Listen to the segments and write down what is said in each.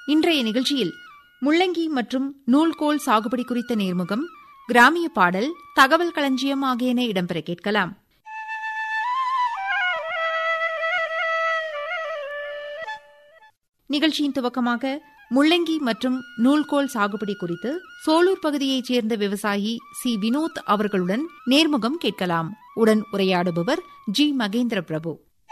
இன்றைய நிகழ்ச்சியில் முள்ளங்கி மற்றும் நூல்கோல் சாகுபடி குறித்த நேர்முகம் கிராமிய பாடல் தகவல் களஞ்சியம் ஆகியன இடம்பெற கேட்கலாம் நிகழ்ச்சியின் துவக்கமாக முள்ளங்கி மற்றும் நூல்கோல் சாகுபடி குறித்து சோலூர் பகுதியைச் சேர்ந்த விவசாயி சி வினோத் அவர்களுடன் நேர்முகம் கேட்கலாம் உடன் உரையாடுபவர் ஜி மகேந்திர பிரபு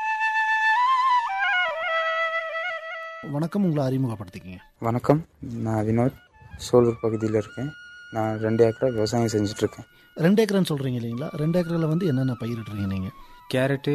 வணக்கம் உங்களை அறிமுகப்படுத்திக்கிங்க வணக்கம் நான் வினோத் சோலூர் பகுதியில் இருக்கேன் நான் ரெண்டு ஏக்கரா விவசாயம் செஞ்சுட்ருக்கேன் ரெண்டு ஏக்கர்னு சொல்கிறீங்க இல்லைங்களா ரெண்டு ஏக்கரில் வந்து என்னென்ன பயிரிடுறீங்க நீங்கள் கேரட்டு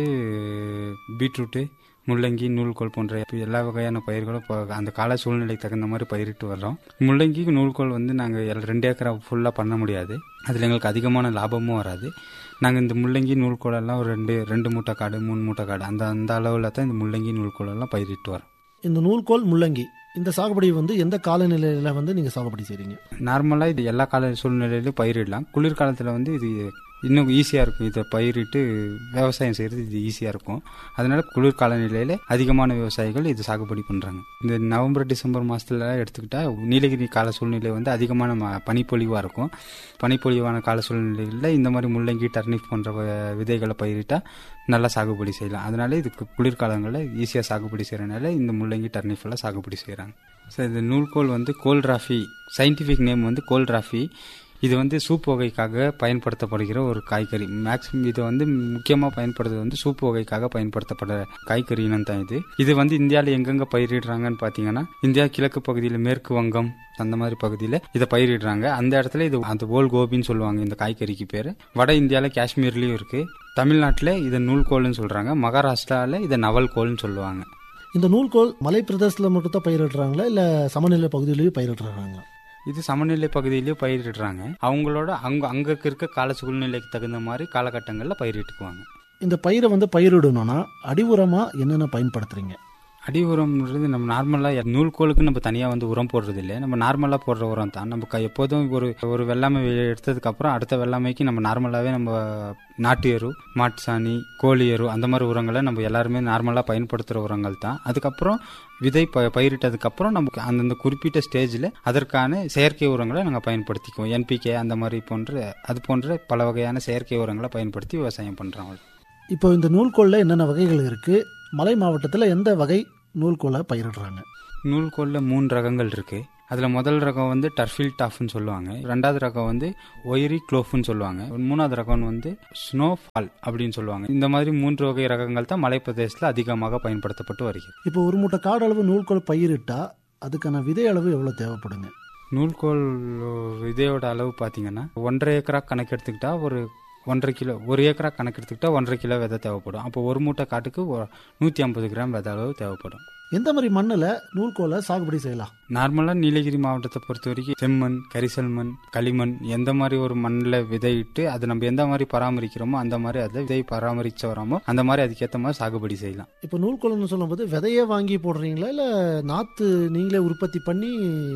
பீட்ரூட்டு முள்ளங்கி நூல்கோல் போன்ற எல்லா வகையான பயிர்களும் இப்போ அந்த கால சூழ்நிலைக்கு தகுந்த மாதிரி பயிரிட்டு வர்றோம் முள்ளங்கி நூல்கோல் வந்து நாங்கள் ரெண்டு ஏக்கரா ஃபுல்லாக பண்ண முடியாது அதில் எங்களுக்கு அதிகமான லாபமும் வராது நாங்கள் இந்த முள்ளங்கி நூல்கோலெல்லாம் ஒரு ரெண்டு ரெண்டு மூட்டை காடு மூணு மூட்டை காடு அந்த அந்த அளவில் தான் இந்த முள்ளங்கி நூல்கோலெல்லாம் பயிரிட்டு வரோம் இந்த நூல்கோல் முள்ளங்கி இந்த சாகுபடி வந்து எந்த காலநிலையில் வந்து நீங்கள் சாகுபடி செய்கிறீங்க நார்மலாக இது எல்லா கால சூழ்நிலையிலும் பயிரிடலாம் குளிர்காலத்தில் வந்து இது இன்னும் ஈஸியாக இருக்கும் இதை பயிரிட்டு விவசாயம் செய்கிறது இது ஈஸியாக இருக்கும் அதனால குளிர்கால நிலையில் அதிகமான விவசாயிகள் இது சாகுபடி பண்ணுறாங்க இந்த நவம்பர் டிசம்பர் மாதத்துல எடுத்துக்கிட்டால் நீலகிரி கால சூழ்நிலை வந்து அதிகமான ம பனிப்பொழிவாக இருக்கும் பனிப்பொழிவான கால சூழ்நிலையில் இந்த மாதிரி முள்ளங்கி டர்னிப் போன்ற வ- விதைகளை பயிரிட்டால் நல்லா சாகுபடி செய்யலாம் அதனால இதுக்கு குளிர்காலங்களில் ஈஸியாக சாகுபடி செய்கிறனால இந்த முள்ளங்கி டர்னிப் எல்லாம் சாகுபடி செய்கிறாங்க ஸோ இந்த நூல்கோல் வந்து கோல்ட்ராஃபி சயின்டிஃபிக் நேம் வந்து கோல்ட்ராஃபி இது வந்து சூப் வகைக்காக பயன்படுத்தப்படுகிற ஒரு காய்கறி மேக்ஸிமம் இது வந்து முக்கியமாக பயன்படுறது வந்து சூப் வகைக்காக பயன்படுத்தப்படுற காய்கறி இனம் தான் இது இது வந்து இந்தியாவில் எங்கெங்க பயிரிடுறாங்கன்னு பார்த்தீங்கன்னா இந்தியா கிழக்கு பகுதியில் மேற்கு வங்கம் அந்த மாதிரி பகுதியில் இதை பயிரிடுறாங்க அந்த இடத்துல இது அந்த ஓல் கோபின்னு சொல்லுவாங்க இந்த காய்கறிக்கு பேர் வட இந்தியாவில் காஷ்மீர்லேயும் இருக்குது தமிழ்நாட்டில் இதை நூல்கோல்னு சொல்கிறாங்க மகாராஷ்டிராவில் இதை நவல்கோல்னு சொல்லுவாங்க இந்த நூல்கோல் மலை பிரதேசத்தில் மட்டும் தான் பயிரிடுறாங்களா இல்லை சமநிலை பகுதியிலையும் பயிரிடுறாங்களா இது சமநிலை பகுதியிலேயே பயிரிடுறாங்க அவங்களோட அங்க அங்க இருக்க கால சூழ்நிலைக்கு தகுந்த மாதிரி காலகட்டங்களில் பயிரிட்டுக்குவாங்க இந்த பயிரை வந்து பயிரிடணும்னா அடி உரமா என்னென்ன பயன்படுத்துறீங்க அடி உரம்ன்றது நம்ம நார்மலாக நூல்கோலுக்கு நம்ம தனியாக வந்து உரம் போடுறது இல்லை நம்ம நார்மலாக போடுற உரம் தான் நம்ம க- எப்போதும் ஒரு ஒரு வெள்ளாமை வெ- எடுத்ததுக்கப்புறம் அடுத்த வெள்ளாமைக்கு நம்ம நார்மலாகவே நம்ம நாட்டு எரு மாட்டு சாணி கோழி எரு அந்த மாதிரி உரங்களை நம்ம எல்லாருமே நார்மலாக பயன்படுத்துகிற உரங்கள் தான் அதுக்கப்புறம் விதை ப பயிரிட்டதுக்கப்புறம் நமக்கு அந்தந்த குறிப்பிட்ட ஸ்டேஜில் அதற்கான செயற்கை உரங்களை நாங்கள் பயன்படுத்திக்குவோம் என்பிகே அந்த மாதிரி போன்ற அது போன்ற பல வகையான செயற்கை உரங்களை பயன்படுத்தி விவசாயம் பண்ணுறோம் இப்போ இந்த நூல்கோலில் என்னென்ன வகைகள் இருக்குது மலை மாவட்டத்தில் எந்த வகை நூல்கோலை பயிரிடுறாங்க நூல்கோலில் மூணு ரகங்கள் இருக்கு அதில் முதல் ரகம் வந்து டர்ஃபில் டாஃப்னு சொல்லுவாங்க ரெண்டாவது ரகம் வந்து ஒயரி க்ளோஃப்னு சொல்லுவாங்க மூணாவது ரகம் வந்து ஸ்னோஃபால் அப்படின்னு சொல்லுவாங்க இந்த மாதிரி மூன்று வகை ரகங்கள் தான் மலைப்பிரதேசத்தில் அதிகமாக பயன்படுத்தப்பட்டு வருகிறது இப்போ ஒரு மூட்டை காடு அளவு நூல்கோல் பயிரிட்டா அதுக்கான விதை அளவு எவ்வளோ தேவைப்படுங்க நூல்கோல் விதையோட அளவு பார்த்தீங்கன்னா ஒன்றரை ஏக்கரா கணக்கு எடுத்துக்கிட்டா ஒரு ஒன்றரை கிலோ ஒரு ஏக்கரா கணக்கு எடுத்துக்கிட்டா ஒன்றரை கிலோ விதை தேவைப்படும் அப்போ ஒரு மூட்டை காட்டுக்கு நூற்றி ஐம்பது கிராம் விதை அளவு தேவைப்படும் எந்த மாதிரி மண்ணில் நூல்கோலை சாகுபடி செய்யலாம் நார்மலாக நீலகிரி மாவட்டத்தை பொறுத்த வரைக்கும் செம்மண் கரிசல் மண் களிமண் எந்த மாதிரி ஒரு மண்ணில் விதையிட்டு அதை நம்ம எந்த மாதிரி பராமரிக்கிறோமோ அந்த மாதிரி அதை விதை பராமரிச்சு வராமோ அந்த மாதிரி அதுக்கேற்ற மாதிரி சாகுபடி செய்யலாம் இப்போ நூல்கோல்னு சொல்லும்போது விதையே வாங்கி போடுறீங்களா இல்லை நாற்று நீங்களே உற்பத்தி பண்ணி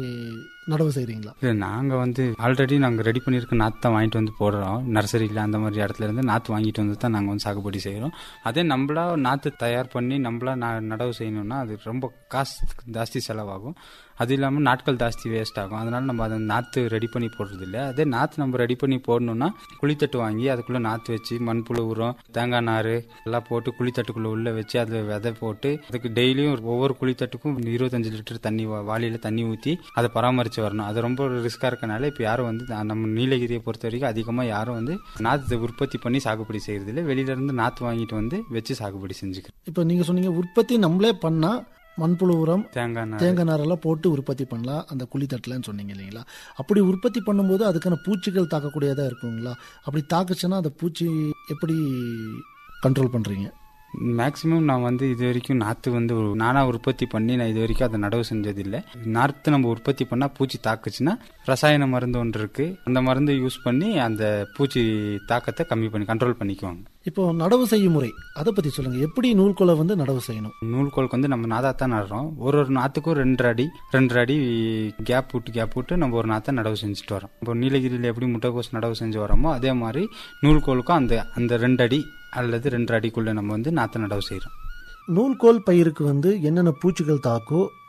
நடவு செய்கிறீங்களா இல்லை நாங்கள் வந்து ஆல்ரெடி நாங்கள் ரெடி பண்ணியிருக்க நாற்று தான் வாங்கிட்டு வந்து போடுறோம் நர்சரியில் அந்த மாதிரி இடத்துல இருந்து நாற்று வாங்கிட்டு வந்து தான் நாங்கள் வந்து சாகுபடி செய்கிறோம் அதே நம்மளா நாற்று தயார் பண்ணி நம்மளா ந- நடவு செய்யணும்னா அது ரொம்ப காசு ஜாஸ்தி செலவாகும் அது இல்லாமல் நாட்கள் ஜாஸ்தி வேஸ்ட் ஆகும் அதனால நம்ம அதை நாற்று ரெடி பண்ணி போடுறது இல்லை அதே நாற்று நம்ம ரெடி பண்ணி போடணும்னா குழித்தட்டு வாங்கி அதுக்குள்ளே நாற்று வச்சு மண்புழு உரம் தேங்காய் நார் எல்லாம் போட்டு குழித்தட்டுக்குள்ளே உள்ளே வச்சு அதில் விதை போட்டு அதுக்கு டெய்லியும் ஒவ்வொரு குழித்தட்டுக்கும் இருபத்தஞ்சு லிட்டர் தண்ணி வா- வாளியில தண்ணி ஊற்றி அதை பராமரித்து வரணும் அது ரொம்ப ரிஸ்க்காக இருக்கனால இப்போ யாரும் வந்து நா- நம்ம நீலகிரியை பொறுத்த வரைக்கும் அதிகமாக யாரும் வந்து நாற்று உற்பத்தி பண்ணி சாகுபடி செய்கிறது இல்லை வெளியிலேருந்து நாற்று வாங்கிட்டு வந்து வச்சு சாகுபடி செஞ்சுக்கிறோம் இப்போ நீங்கள் சொன்னீங்க உற்பத்தி நம்மளே பண்ணால் மண்புழு உரம் தேங்காய் நார் தேங்காய் நாரெல்லாம் போட்டு உற்பத்தி பண்ணலாம் அந்த குழித்தட்டலன்னு சொன்னீங்க இல்லைங்களா அப்படி உற்பத்தி பண்ணும்போது அதுக்கான பூச்சிகள் தாக்கக்கூடியதாக இருக்குங்களா அப்படி தாக்குச்சுன்னா அந்த பூச்சி எப்படி கண்ட்ரோல் பண்ணுறீங்க மேக்ஸிமம் நான் வந்து இது வரைக்கும் நாற்று வந்து ஒரு நானாக உற்பத்தி பண்ணி நான் இது வரைக்கும் அதை நடவு செஞ்சதில்லை நாற்று நம்ம உற்பத்தி பண்ணால் பூச்சி தாக்குச்சுன்னா ரசாயன மருந்து ஒன்று இருக்குது அந்த மருந்து யூஸ் பண்ணி அந்த பூச்சி தாக்கத்தை கம்மி பண்ணி கண்ட்ரோல் பண்ணிக்குவாங்க இப்போ நடவு செய்யும் முறை அதை பற்றி சொல்லுங்கள் எப்படி நூல்கோலை வந்து நடவு செய்யணும் நூல்கோலுக்கு வந்து நம்ம நாதா தான் நடுறோம் ஒரு ஒரு நாற்றுக்கும் ரெண்டு அடி ரெண்டு அடி கேப் விட்டு கேப் விட்டு நம்ம ஒரு நாற்றை நடவு செஞ்சுட்டு வரோம் இப்போ நீலகிரியில் எப்படி முட்டைக்கோஸ் நடவு செஞ்சு வரோமோ அதே மாதிரி நூல்கோலுக்கும் அந்த அந்த ரெண்டு அடி அல்லது ரெண்டு அடிக்குள்ளே நம்ம வந்து நாற்றை நடவு செய்கிறோம் நூல்கோல் பயிருக்கு வந்து என்னென்ன பூச்சிகள் தாக்கோ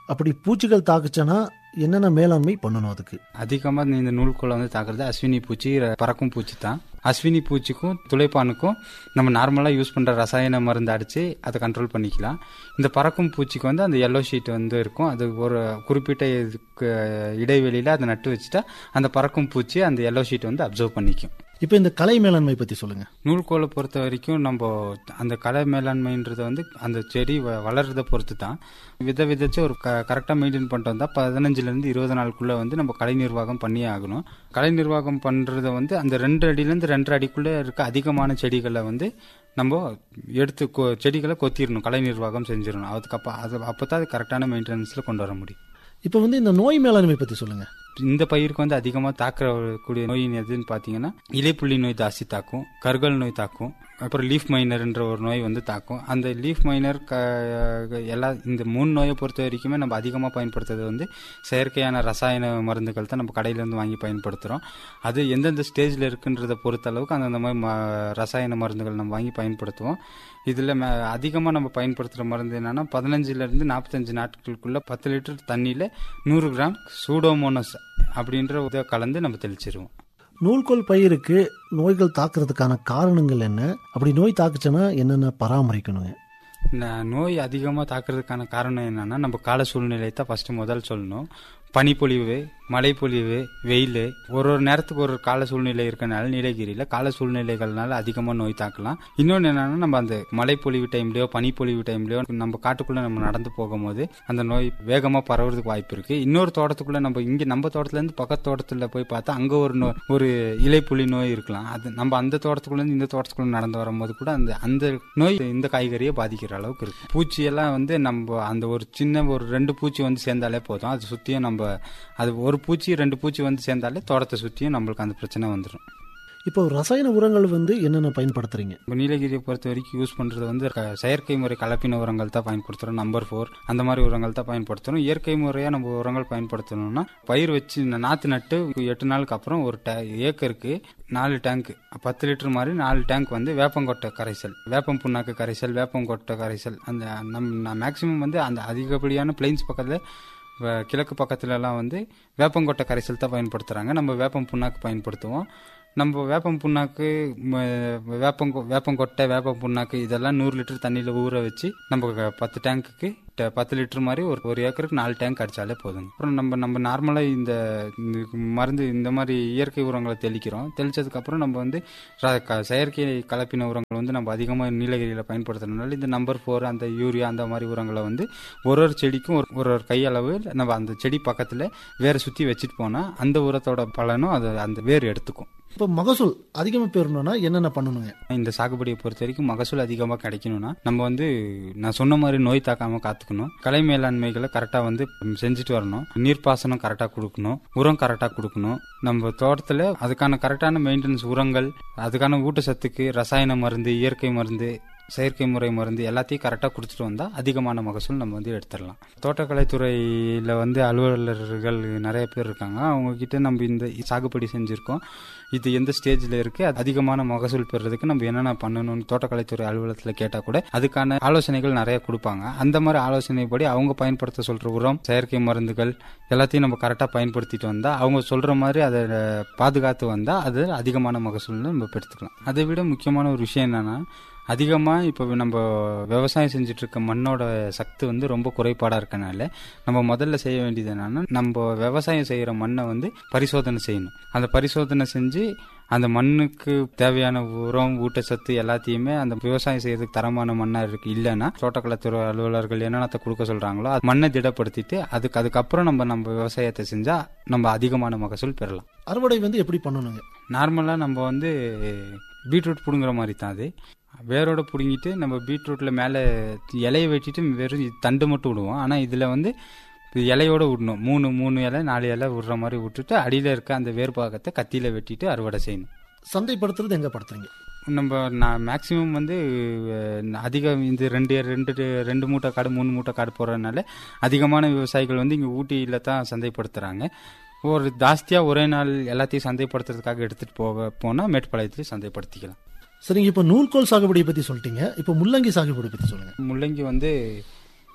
அப்படி பூச்சிகள் தாக்குச்சுன்னா என்னென்ன மேலாண்மை பண்ணணும் அதுக்கு அதிகமாக இந்த நூல்கோலை வந்து தாக்குறது அஸ்வினி பூச்சி ர- பறக்கும் பூச்சி தான் அஸ்வினி பூச்சிக்கும் துளைப்பானுக்கும் நம்ம நார்மலாக யூஸ் பண்ணுற ரசாயன மருந்து அடித்து அதை கண்ட்ரோல் பண்ணிக்கலாம் இந்த பறக்கும் பூச்சிக்கு வந்து அந்த எல்லோ ஷீட் வந்து இருக்கும் அது ஒரு குறிப்பிட்ட இதுக்கு இடைவெளியில் அதை நட்டு வச்சுட்டா அந்த பறக்கும் பூச்சி அந்த எல்லோ ஷீட் வந்து அப்சர்வ் பண்ணிக்கும் இப்போ இந்த கலை மேலாண்மை பற்றி சொல்லுங்க நூல்கோலை பொறுத்த வரைக்கும் நம்ம அந்த கலை மேலாண்மைன்றது வந்து அந்த செடி வ- வளர்றதை பொறுத்து தான் வித விதைச்சு ஒரு க கரெக்டாக மெயின்டைன் பண்ணிட்டு வந்தால் பதினஞ்சுலேருந்து இருபது நாளுக்குள்ளே வந்து நம்ம கலை நிர்வாகம் பண்ணியே ஆகணும் கலை நிர்வாகம் பண்ணுறத வந்து அந்த ரெண்டு அடியிலேருந்து ரெண்டரை அடிக்குள்ளே இருக்க அதிகமான செடிகளை வந்து நம்ம எடுத்து கொ செடிகளை கொத்திடணும் கலை நிர்வாகம் செஞ்சிடணும் அதுக்கப்போ அது அப்போ தான் அது கரெக்டான மெயின்டெனன்ஸில் கொண்டு வர முடியும் இப்போ வந்து இந்த நோய் மேலாண்மை பற்றி சொல்லுங்க இந்த பயிருக்கு வந்து அதிகமாக தாக்கக்கூடிய நோய் எதுன்னு பார்த்தீங்கன்னா இலைப்புள்ளி நோய் ஜாஸ்தி தாக்கும் கருகல் நோய் தாக்கும் அப்புறம் லீஃப் மைனர்ன்ற ஒரு நோய் வந்து தாக்கும் அந்த லீஃப் மைனர் க எல்லா இந்த மூணு நோயை பொறுத்த வரைக்குமே நம்ம அதிகமாக பயன்படுத்துறது வந்து செயற்கையான ரசாயன மருந்துகள் தான் நம்ம கடையிலேருந்து வாங்கி பயன்படுத்துகிறோம் அது எந்தெந்த ஸ்டேஜில் இருக்குன்றதை பொறுத்த அளவுக்கு அந்தந்த மாதிரி ம ரசாயன மருந்துகள் நம்ம வாங்கி பயன்படுத்துவோம் இதில் அதிகமாக நம்ம பயன்படுத்துகிற மருந்து என்னன்னா பதினஞ்சுலேருந்து நாற்பத்தஞ்சு நாட்களுக்குள்ள பத்து லிட்டர் தண்ணியில் நூறு கிராம் சூடோமோனஸ் அப்படின்ற இதை கலந்து நம்ம தெளிச்சிருவோம் நூல்கோல் பயிருக்கு நோய்கள் தாக்குறதுக்கான காரணங்கள் என்ன அப்படி நோய் தாக்குச்சுன்னா என்னென்ன பராமரிக்கணுங்க இந்த நோய் அதிகமாக தாக்குறதுக்கான காரணம் என்னன்னா நம்ம கால சூழ்நிலை தான் ஃபர்ஸ்ட் முதல் சொல்லணும் பனிப்பொழிவு மழைப்பொழிவு வெயில் ஒரு ஒரு நேரத்துக்கு ஒரு ஒரு கால சூழ்நிலை இருக்கனால நீலகிரியில் கால சூழ்நிலைகள்னால அதிகமாக நோய் தாக்கலாம் இன்னொன்று என்னன்னா நம்ம அந்த மழைப்பொழிவு டைம்லயோ பனிப்பொழிவு டைம்லயோ நம்ம காட்டுக்குள்ள நம்ம நடந்து போகும்போது அந்த நோய் வேகமாக பரவுறதுக்கு வாய்ப்பு இருக்கு இன்னொரு தோட்டத்துக்குள்ள நம்ம இங்கே நம்ம தோட்டத்துலேருந்து பக்கத்து தோட்டத்தில் போய் பார்த்தா அங்கே ஒரு நோய் ஒரு இலைப்புலி நோய் இருக்கலாம் அது நம்ம அந்த தோட்டத்துக்குள்ளேருந்து இந்த தோட்டத்துக்குள்ள நடந்து வரும்போது கூட அந்த அந்த நோய் இந்த காய்கறியை பாதிக்கிற அளவுக்கு இருக்கு பூச்சியெல்லாம் வந்து நம்ம அந்த ஒரு சின்ன ஒரு ரெண்டு பூச்சி வந்து சேர்ந்தாலே போதும் அது சுற்றியும் நம்ம அது ஒரு பூச்சி ரெண்டு பூச்சி வந்து சேர்ந்தாலே தோட்டத்தை சுற்றியும் நம்மளுக்கு அந்த பிரச்சனை வந்துடும் இப்போ ரசாயன உரங்கள் வந்து என்னென்ன பயன்படுத்துறீங்க இப்போ நீலகிரியை பொறுத்த வரைக்கும் யூஸ் பண்ணுறது வந்து க- செயற்கை முறை கலப்பின உரங்கள் தான் பயன்படுத்துகிறோம் நம்பர் ஃபோர் அந்த மாதிரி உரங்கள் தான் பயன்படுத்துகிறோம் இயற்கை முறையாக நம்ம உரங்கள் பயன்படுத்தணும்னா பயிர் வச்சு இந்த நாற்று நட்டு எட்டு நாளுக்கு அப்புறம் ஒரு டே ஏக்கருக்கு நாலு டேங்க் பத்து லிட்டர் மாதிரி நாலு டேங்க் வந்து வேப்பங்கொட்டை கரைசல் வேப்பம் புண்ணாக்கு கரைசல் வேப்பங்கொட்டை கரைசல் அந்த நம் மேக்சிமம் வந்து அந்த அதிகப்படியான பிளைன்ஸ் பக்கத்தில் வ- கிழக்கு பக்கத்துலலாம் வந்து வேப்பங்கொட்டை கரைசல் தான் பயன்படுத்துகிறாங்க நம்ம வேப்பம் புண்ணாக்கு பயன்படுத்துவோம் நம்ம வேப்பம் புண்ணாக்கு ம, வேப்பங்கொ வேப்பங்கொட்டை வேப்பம் புண்ணாக்கு இதெல்லாம் நூறு லிட்டர் தண்ணியில் ஊற வச்சு நம்ம க- பத்து டேங்க்குக்கு ட- பத்து லிட்டர் மாதிரி ஒரு ஒரு ஏக்கருக்கு நாலு டேங்க் அடிச்சாலே போதுங்க அப்புறம் நம்ம நம்ம நார்மலாக இந்த இந்த மருந்து இந்த மாதிரி இயற்கை உரங்களை தெளிக்கிறோம் தெளிச்சதுக்கப்புறம் நம்ம வந்து ர- க- செயற்கை கலப்பின உரங்கள் வந்து நம்ம அதிகமாக நீலகிரியில் பயன்படுத்துறதுனால இந்த நம்பர் ஃபோர் அந்த யூரியா அந்த மாதிரி உரங்களை வந்து ஒரு ஒரு செடிக்கும் ஒரு ஒரு ஒரு கையளவு நம்ம அந்த செடி பக்கத்தில் வேற சுற்றி வச்சுட்டு போனால் அந்த உரத்தோட பலனும் அது அந்த வேர் எடுத்துக்கும் இப்போ மகசூல் அதிகமாக பெறணும்னா என்னென்ன பண்ணணுங்க இந்த சாகுபடியை பொறுத்த வரைக்கும் மகசூல் அதிகமாக கிடைக்கணும்னா நம்ம வந்து நான் சொன்ன மாதிரி நோய் தாக்காம காத்துக்கணும் கலை மேலாண்மைகளை கரெக்டாக வந்து செஞ்சுட்டு வரணும் நீர்ப்பாசனம் கரெக்டாக கொடுக்கணும் உரம் கரெக்டாக கொடுக்கணும் நம்ம தோட்டத்தில் அதுக்கான கரெக்டான மெயின்டெனன்ஸ் உரங்கள் அதுக்கான ஊட்டச்சத்துக்கு ரசாயன மருந்து இயற்கை மருந்து செயற்கை முறை மருந்து எல்லாத்தையும் கரெக்டாக கொடுத்துட்டு வந்தால் அதிகமான மகசூல் நம்ம வந்து எடுத்துடலாம் தோட்டக்கலைத்துறையில் வந்து அலுவலர்கள் நிறைய பேர் இருக்காங்க அவங்க கிட்ட நம்ம இந்த சாகுபடி செஞ்சுருக்கோம் இது எந்த ஸ்டேஜில் இருக்கு அது அதிகமான மகசூல் பெறுறதுக்கு நம்ம என்னென்ன பண்ணணும்னு தோட்டக்கலைத்துறை அலுவலகத்தில் கேட்டால் கூட அதுக்கான ஆலோசனைகள் நிறைய கொடுப்பாங்க அந்த மாதிரி ஆலோசனைப்படி அவங்க பயன்படுத்த சொல்ற உரம் செயற்கை மருந்துகள் எல்லாத்தையும் நம்ம கரெக்டாக பயன்படுத்திட்டு வந்தால் அவங்க சொல்ற மாதிரி அதை பாதுகாத்து வந்தால் அது அதிகமான மகசூல் நம்ம எடுத்துக்கலாம் அதை விட முக்கியமான ஒரு விஷயம் என்னன்னா அதிகமாக இப்போ நம்ம விவசாயம் செஞ்சுட்டு இருக்க மண்ணோட சக்தி வந்து ரொம்ப குறைபாடாக இருக்கனால நம்ம முதல்ல செய்ய வேண்டியது என்னன்னா நம்ம விவசாயம் செய்கிற மண்ணை வந்து பரிசோதனை செய்யணும் அந்த பரிசோதனை செஞ்சு அந்த மண்ணுக்கு தேவையான உரம் ஊட்டச்சத்து எல்லாத்தையுமே அந்த விவசாயம் செய்யறதுக்கு தரமான மண்ணா இருக்கு இல்லைன்னா தோட்டக்கலைத்துறை அலுவலர்கள் என்னென்னத்தை கொடுக்க சொல்றாங்களோ அது மண்ணை திடப்படுத்திட்டு அதுக்கு அதுக்கப்புறம் நம்ம நம்ம விவசாயத்தை செஞ்சா நம்ம அதிகமான மகசூல் பெறலாம் அறுவடை வந்து எப்படி பண்ணணுங்க நார்மலாக நம்ம வந்து பீட்ரூட் பிடுங்குற மாதிரி தான் அது வேரோட பிடுங்கிட்டு நம்ம பீட்ரூட்டில் மேலே இலையை வெட்டிட்டு வெறும் தண்டு மட்டும் விடுவோம் ஆனால் இதில் வந்து இது இலையோட விடணும் மூணு மூணு இலை நாலு இலை விடுற மாதிரி விட்டுட்டு அடியில் இருக்க அந்த வேர் பாகத்தை கத்தியில் வெட்டிட்டு அறுவடை செய்யணும் சந்தைப்படுத்துறது எங்க படுத்துறீங்க நம்ம நான் மேக்ஸிமம் வந்து அஹ், அதிகம் இந்த ரெண்டு ரெண்டு ரெண்டு மூட்டை காடு மூணு மூட்டை காடு போடுறதுனால அதிகமான விவசாயிகள் வந்து இங்கே ஊட்டியில் தான் சந்தைப்படுத்துகிறாங்க ஒரு ஜாஸ்தியாக ஒரே நாள் எல்லாத்தையும் சந்தைப்படுத்துறதுக்காக எடுத்துகிட்டு போக போனால் மேட்டுப்பாளையத்துலேயும் சந்தைப்படுத்திக்கலாம் சரிங்க இப்போ நூல்கோல் சாகுபடியை பத்தி சொல்லிட்டீங்க இப்போ முள்ளங்கி சாகுபடி பத்தி சொல்லுங்க முள்ளங்கி வந்து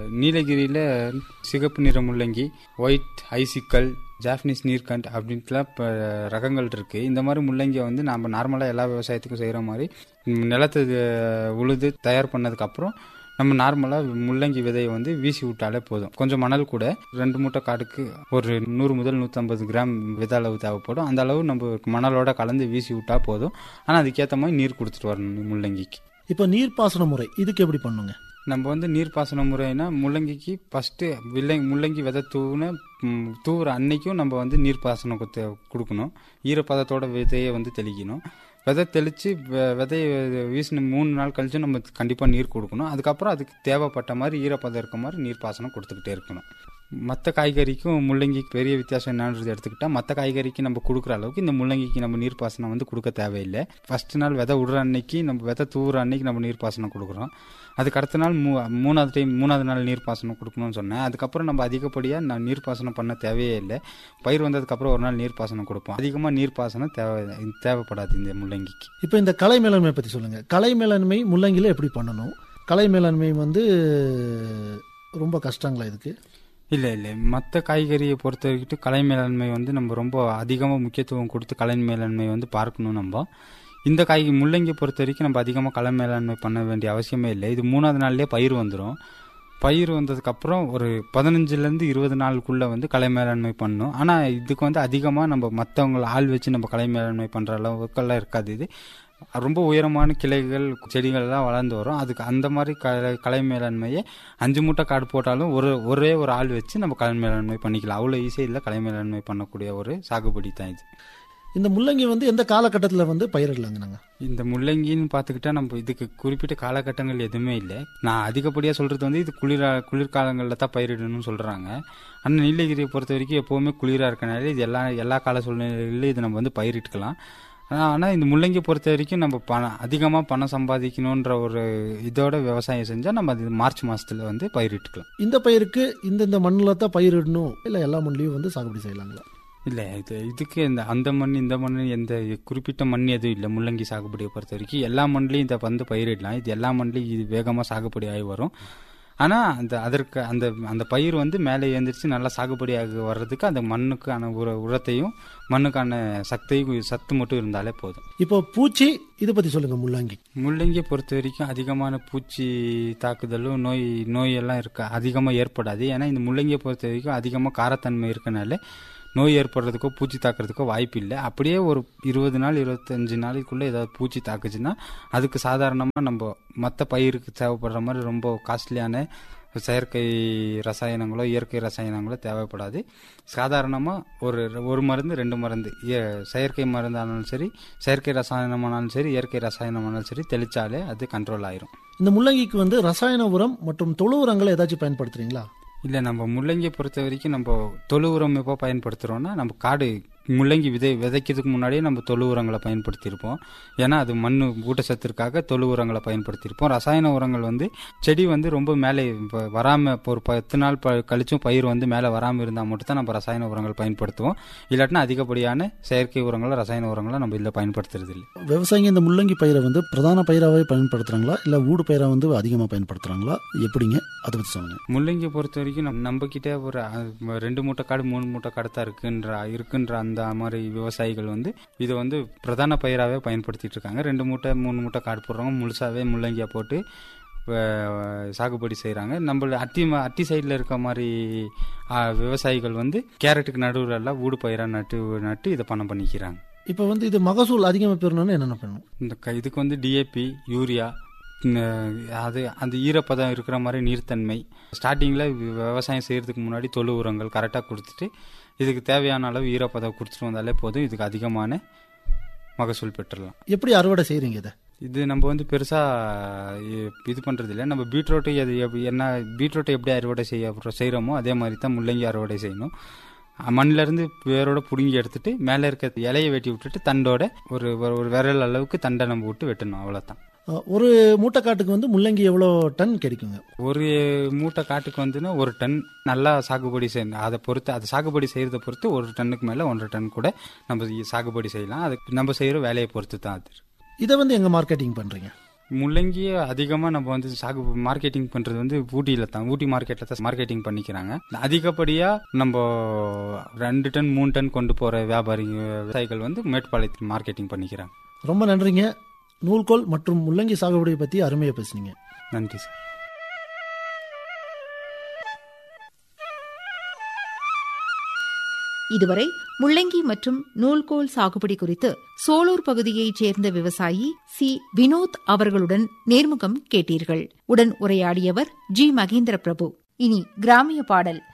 நீலகிரியில் சிகப்பு நிற முள்ளங்கி ஒயிட் ஐசிக்கல் ஜாப்பனீஸ் நீர்கண்ட் அப்படின்ட்டுலாம் இப்போ ரகங்கள் இருக்குது இந்த மாதிரி முள்ளங்கியை வந்து நம்ம நார்மலாக எல்லா விவசாயத்துக்கும் செய்கிற மாதிரி ம், நிலத்தை அஹ், உழுது தயார் பண்ணதுக்கப்புறம் நம்ம நார்மலாக முள்ளங்கி விதையை வந்து வீசி விட்டாலே போதும் கொஞ்சம் மணல் கூட ரெண்டு மூட்டை காடுக்கு ஒரு நூறு முதல் நூற்றம்பது கிராம் விதை அளவு தேவைப்படும் அந்த அளவு நம்ம மணலோட கலந்து வீசி விட்டா போதும் ஆனால் அதுக்கேற்ற மாதிரி நீர் கொடுத்துட்டு வரணும் முள்ளங்கிக்கு இப்போ நீர்ப்பாசன முறை இதுக்கு எப்படி பண்ணுங்க நம்ம வந்து நீர்ப்பாசன முறைனா முள்ளங்கிக்கு ஃபஸ்ட்டு வில்லை முள்ளங்கி விதை தூவுன ம், தூவுற அன்னைக்கும் நம்ம வந்து நீர்ப்பாசனம் கொடுத்து கொடுக்கணும் ஈரப்பதத்தோட விதையை வந்து தெளிக்கணும் விதை தெளித்து விதையை வீசின மூணு நாள் கழிச்சு நம்ம கண்டிப்பாக நீர் கொடுக்கணும் அதுக்கப்புறம் அதுக்கு தேவைப்பட்ட மாதிரி ஈரப்பதம் இருக்க மாதிரி நீர்ப்பாசனம் கொடுத்துக்கிட்டே இருக்கணும் மற்ற காய்கறிக்கும் முள்ளங்கிக்கு பெரிய வித்தியாசம் என்னன்றது எடுத்துக்கிட்டா மற்ற காய்கறிக்கு நம்ம கொடுக்குற அளவுக்கு இந்த முள்ளங்கிக்கு நம்ம நீர்ப்பாசனம் வந்து கொடுக்க தேவையில்லை ஃபர்ஸ்ட் நாள் விதை விடுற அன்னைக்கு நம்ம விதை தூவுற அன்னைக்கு நம்ம நீர்ப்பாசனம் கொடுக்குறோம் அதுக்கு அடுத்த நாள் மூ மூணாவது டைம் மூணாவது நாள் நீர்ப்பாசனம் கொடுக்கணும்னு சொன்னேன் அதுக்கப்புறம் நம்ம அதிகப்படியாக நான் நீர்ப்பாசனம் பண்ண தேவையே இல்லை பயிர் வந்ததுக்கப்புறம் ஒரு நாள் நீர்ப்பாசனம் கொடுப்போம் அதிகமாக நீர்ப்பாசனம் தேவை தேவைப்படாது இந்த முள்ளங்கிக்கு இப்போ இந்த கலை மேலாண்மை பற்றி சொல்லுங்க கலை மேலாண்மை முள்ளங்கில எப்படி பண்ணணும் கலை மேலாண்மை வந்து ரொம்ப கஷ்டங்களா இதுக்கு இல்லை இல்லை மற்ற காய்கறியை பொறுத்த வரைக்கும் கலை மேலாண்மை வந்து நம்ம ரொம்ப அதிகமாக முக்கியத்துவம் கொடுத்து கலை மேலாண்மை வந்து பார்க்கணும் நம்ம இந்த காய் முள்ளங்கி பொறுத்த வரைக்கும் நம்ம அதிகமாக கலை மேலாண்மை பண்ண வேண்டிய அவசியமே இல்லை இது மூணாவது நாள்லேயே பயிர் வந்துடும் பயிர் வந்ததுக்கப்புறம் ஒரு பதினஞ்சுலேருந்து இருபது நாளுக்குள்ளே வந்து கலை மேலாண்மை பண்ணணும் ஆனால் இதுக்கு வந்து அதிகமாக நம்ம மற்றவங்கள ஆள் வச்சு நம்ம கலை மேலாண்மை பண்ணுற அளவுக்கெல்லாம் இருக்காது இது ரொம்ப உயரமான கிளைகள் செடிகள்லாம் வளர்ந்து வரும் அதுக்கு அந்த மாதிரி கலை கலை மேலாண்மையை அஞ்சு மூட்டை காடு போட்டாலும் ஒரு ஒரே ஒரு ஆள் வச்சு நம்ம கலை மேலாண்மை பண்ணிக்கலாம் அவ்வளோ ஈஸியாக இல்லை கலை மேலாண்மை பண்ணக்கூடிய ஒரு சாகுபடி தான் இது இந்த முள்ளங்கி வந்து எந்த காலகட்டத்தில் வந்து பயிரிடலாங்க நாங்கள் இந்த முள்ளங்கின்னு பார்த்துக்கிட்டா நம்ம இதுக்கு குறிப்பிட்ட காலகட்டங்கள் எதுவுமே இல்லை நான் அதிகப்படியாக சொல்கிறது வந்து இது குளிர குளிர்காலங்களில் தான் பயிரிடணும்னு சொல்கிறாங்க ஆனால் நீலகிரியை பொறுத்த வரைக்கும் எப்போவுமே குளிராக இருக்கனால இது எல்லா எல்லா கால சூழ்நிலையிலும் இது நம்ம வந்து பயிரிட்டுக்கலாம் ஆனால் இந்த முள்ளங்கி பொறுத்த வரைக்கும் நம்ம பணம் அதிகமாக பணம் சம்பாதிக்கணுன்ற ஒரு இதோட விவசாயம் செஞ்சால் நம்ம அது மார்ச் மாதத்தில் வந்து பயிரிட்டுக்கலாம் இந்த பயிருக்கு இந்த இந்த மண்ணில் தான் பயிரிடணும் இல்லை எல்லா மண்ணிலையும் வந்து சாகுபடி செய்யலாங்களா இல்லை இது இதுக்கு இந்த அந்த மண் இந்த மண் எந்த குறிப்பிட்ட மண் எதுவும் இல்லை முள்ளங்கி சாகுபடியை பொறுத்த வரைக்கும் எல்லா மண்ணிலையும் இதை வந்து பயிரிடலாம் இது எல்லா மண்ணிலையும் இது வேகமாக சாகுபடி ஆகி வரும் ஆனால் அந்த அதற்கு அந்த அந்த பயிர் வந்து மேலே எழுந்திரிச்சு நல்லா சாகுபடியாக வர்றதுக்கு அந்த மண்ணுக்கான உர உரத்தையும் மண்ணுக்கான சக்தியும் சத்து மட்டும் இருந்தாலே போதும் இப்போ பூச்சி இதை பற்றி சொல்லுங்க முள்ளங்கி முள்ளங்கியை பொறுத்த வரைக்கும் அதிகமான பூச்சி தாக்குதலும் நோய் நோயெல்லாம் இருக்க அதிகமாக ஏற்படாது ஏன்னா இந்த முள்ளங்கியை பொறுத்த வரைக்கும் அதிகமாக காரத்தன்மை இருக்கனால நோய் ஏற்படுறதுக்கோ பூச்சி தாக்குறதுக்கோ வாய்ப்பு இல்லை அப்படியே ஒரு இருபது நாள் இருபத்தஞ்சு நாளைக்குள்ளே ஏதாவது பூச்சி தாக்குச்சுன்னா அதுக்கு சாதாரணமாக நம்ம மற்ற பயிருக்கு தேவைப்படுற மாதிரி ரொம்ப காஸ்ட்லியான செயற்கை ரசாயனங்களோ இயற்கை ரசாயனங்களோ தேவைப்படாது சாதாரணமாக ஒரு ஒரு மருந்து ரெண்டு மருந்து இய- செயற்கை மருந்தானாலும் சரி செயற்கை ரசாயனமானாலும் சரி இயற்கை ரசாயனமானாலும் சரி தெளிச்சாலே அது கண்ட்ரோல் ஆயிரும் இந்த முள்ளங்கிக்கு வந்து ரசாயன உரம் மற்றும் தொழு உரங்களை ஏதாச்சும் பயன்படுத்துறீங்களா இல்லை நம்ம முள்ளங்கியை பொறுத்த வரைக்கும் நம்ம தொழு உரம் எப்போ பயன்படுத்துகிறோம்னா நம்ம காடு முள்ளங்கி விதை விதைக்கிறதுக்கு முன்னாடியே நம்ம தொழு உரங்களை பயன்படுத்தியிருப்போம் ஏன்னா அது மண் ஊட்டச்சத்திற்காக தொழு உரங்களை பயன்படுத்தியிருப்போம் ரசாயன உரங்கள் வந்து செடி வந்து ரொம்ப மேலே இப்போ வராமல் இப்போ ஒரு பத்து நாள் ப கழிச்சும் பயிர் வந்து மேலே வராமல் இருந்தால் மட்டும் தான் நம்ம ரசாயன உரங்கள் பயன்படுத்துவோம் இல்லாட்டினா அதிகப்படியான செயற்கை உரங்களோ ரசாயன உரங்களோ நம்ம இதில் பயன்படுத்துறது இல்லை விவசாயிங்க இந்த முள்ளங்கி பயிரை வந்து பிரதான பயிராகவே பயன்படுத்துறாங்களா இல்லை ஊடு பயிராக வந்து அதிகமாக பயன்படுத்துறாங்களா எப்படிங்க அதை பற்றி சொல்லுங்க முள்ளங்கியை பொறுத்த வரைக்கும் நம்ம நம்ம கிட்ட ஒரு அஹ், ரெண்டு மூட்டை காடு மூணு மூட்டை காடு தான் இருக்குன்ற இருக்குன்ற அந்த மாதிரி விவசாயிகள் வந்து இதை வந்து பிரதான பயிராகவே பயன்படுத்திட்டு இருக்காங்க ரெண்டு மூட்டை மூணு மூட்டை காடு போடுறவங்க முழுசாவே முள்ளங்கியா போட்டு அஹ், சாகுபடி செய்கிறாங்க நம்ம அட்டி ம- அட்டி சைடில் இருக்க மாதிரி அஹ், விவசாயிகள் வந்து கேரட்டுக்கு நடுவில் எல்லாம் ஊடு பயிராக நட்டு நட்டு இதை பணம் பண்ணிக்கிறாங்க இப்போ வந்து இது மகசூல் அதிகமாக பெறணும்னு என்னென்ன பண்ணணும் இந்த க இதுக்கு வந்து டிஏபி யூரியா இந்த அது அந்த ஈரப்பதம் இருக்கிற மாதிரி நீர்த்தன்மை ஸ்டார்டிங்கில் விவசாயம் செய்கிறதுக்கு முன்னாடி தொழு உரங்கள் கரெக்டாக கொடுத்துட்டு இதுக்கு தேவையான அளவு ஈரப்பதம் கொடுத்துட்டு வந்தாலே போதும் இதுக்கு அதிகமான மகசூல் பெற்றுடலாம் எப்படி அறுவடை செய்கிறீங்க இதை இது நம்ம வந்து பெருசாக இது பண்ணுறது இல்லை நம்ம பீட்ரூட்டை அது எப்- என்ன பீட்ரூட்டை எப்படி அறுவடை செய்ய செய்கிறோமோ அதே மாதிரி தான் முள்ளங்கி அறுவடை செய்யணும் மண்ணில இருந்து வேரோட பிடுங்கி எடுத்துட்டு மேலே இருக்க இலையை வெட்டி விட்டுட்டு தண்டோட ஒரு ஒரு- ஒரு விரல் அளவுக்கு தண்டை நம்ம விட்டு வெட்டணும் அவ்வளோதான் அஹ், ஒரு மூட்டை காட்டுக்கு வந்து முள்ளங்கி எவ்வளோ டன் கிடைக்குங்க ஒரு மூட்டை காட்டுக்கு வந்துன்னா ஒரு டன் நல்லா சாகுபடி செய்யணும் அதை பொறுத்து அதை சாகுபடி செய்யறத பொறுத்து ஒரு டன்னுக்கு மேலே ஒன்றரை டன் கூட நம்ம சாகுபடி செய்யலாம் அது நம்ம செய்கிற வேலையை பொறுத்து தான் அது இதை வந்து எங்கே மார்க்கெட்டிங் பண்ணுறீங்க முள்ளங்கியை அதிகமாக நம்ம வந்து சாகு மார்க்கெட்டிங் பண்ணுறது வந்து ஊட்டியில் தான் ஊட்டி மார்க்கெட்டில் தான் மார்க்கெட்டிங் பண்ணிக்கிறாங்க அதிகப்படியாக நம்ம ரெண்டு டன் மூணு டன் கொண்டு போகிற வியாபாரி விவசாயிகள் வந்து மேட்டுப்பாளையத்தில் மார்க்கெட்டிங் பண்ணிக்கிறாங்க ரொம்ப நன்றிங்க நூல்கோல் மற்றும் முள்ளங்கி சாகுபடியை பற்றி அருமையாக பேசுனீங்க நன்றி சார் இதுவரை முள்ளங்கி மற்றும் நூல்கோல் சாகுபடி குறித்து சோலூர் பகுதியைச் சேர்ந்த விவசாயி சி வினோத் அவர்களுடன் நேர்முகம் கேட்டீர்கள் உடன் உரையாடியவர் ஜி மகேந்திர பிரபு இனி கிராமிய பாடல்